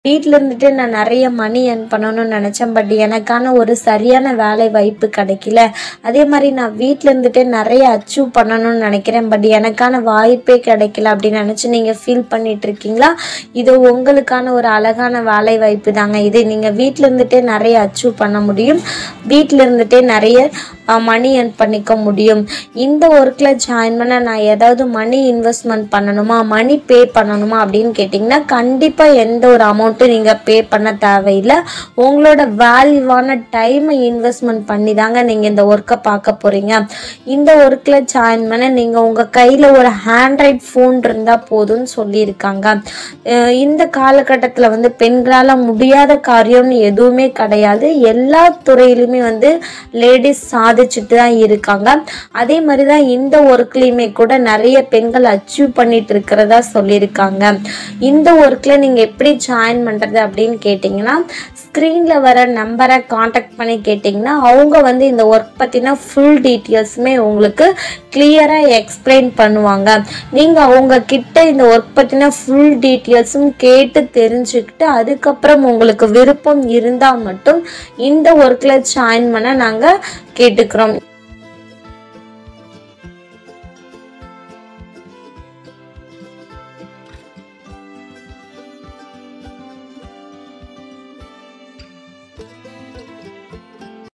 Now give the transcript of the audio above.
வீட்டில் இருந்துட்டு நான் நிறைய மணி earn பண்ணணும்னு நினச்சேன் பட் எனக்கான ஒரு சரியான வேலை வாய்ப்பு கிடைக்கல அதே மாதிரி நான் வீட்டில் இருந்துட்டு நிறைய அச்சீவ் பண்ணணும்னு நினைக்கிறேன் பட் எனக்கான வாய்ப்பே கிடைக்கல அப்படின்னு நினச்சி நீங்கள் ஃபீல் பண்ணிட்டு இருக்கீங்களா இது உங்களுக்கான ஒரு அழகான வேலை வாய்ப்பு தாங்க இது நீங்கள் வீட்டில் இருந்துட்டே நிறைய அச்சீவ் பண்ண முடியும் வீட்டில் இருந்துட்டே நிறைய மணி earn பண்ணிக்க முடியும் இந்த ஒர்க்கில் ஜாயின் பண்ண நான் ஏதாவது மணி இன்வெஸ்ட்மெண்ட் பண்ணணுமா மணி பே பண்ணணுமா அப்படின்னு கேட்டிங்கன்னா கண்டிப்பாக எந்த ஒரு அமௌண்ட்டும் நீங்கள் பே பண்ண தேவையில்லை உங்களோட வேல்யூவான டைமை இன்வெஸ்ட்மெண்ட் பண்ணி தாங்க நீங்கள் இந்த ஒர்க்கை பார்க்க போகிறீங்க இந்த ஒர்க்கில் ஜாயின் பண்ண நீங்கள் உங்கள் கையில் ஒரு ஹேண்ட்ரைட் ஃபோன் இருந்தால் போதும்னு சொல்லியிருக்காங்க அஹ் இந்த காலகட்டத்தில் வந்து பெண்களால் முடியாத காரியம்னு எதுவுமே கிடையாது எல்லா துறையிலுமே வந்து லேடிஸ் சாதிச்சுட்டு தான் இருக்காங்க அதே மாதிரி தான் இந்த ஒர்க்லேயுமே கூட நிறைய பெண்கள் அச்சீவ் பண்ணிட்டு இருக்கிறதா சொல்லியிருக்காங்க இந்த ஒர்க்கில் நீங்கள் எப்படி ஜாயின் பண்ணுறது அப்படின்னு கேட்டிங்கன்னா ஸ்க்ரீனில் வர நம்பரை காண்டாக்ட் பண்ணி கேட்டிங்கன்னா அவங்க வந்து இந்த ஒர்க் பற்றின ஃபுல் டீட்டெயில்ஸுமே உங்களுக்கு கிளியராக எக்ஸ்பிளைன் பண்ணுவாங்க நீங்கள் அவங்க கிட்ட இந்த ஒர்க் பற்றின ஃபுல் டீட்டெயில்ஸும் கேட்டு தெரிஞ்சுக்கிட்டு அதுக்கப்புறம் உங்களுக்கு விருப்பம் இருந்தால் மட்டும் இந்த ஒர்க்கில் ஜாயின் பண்ண நாங்கள் கேட்டுக்கிறோம்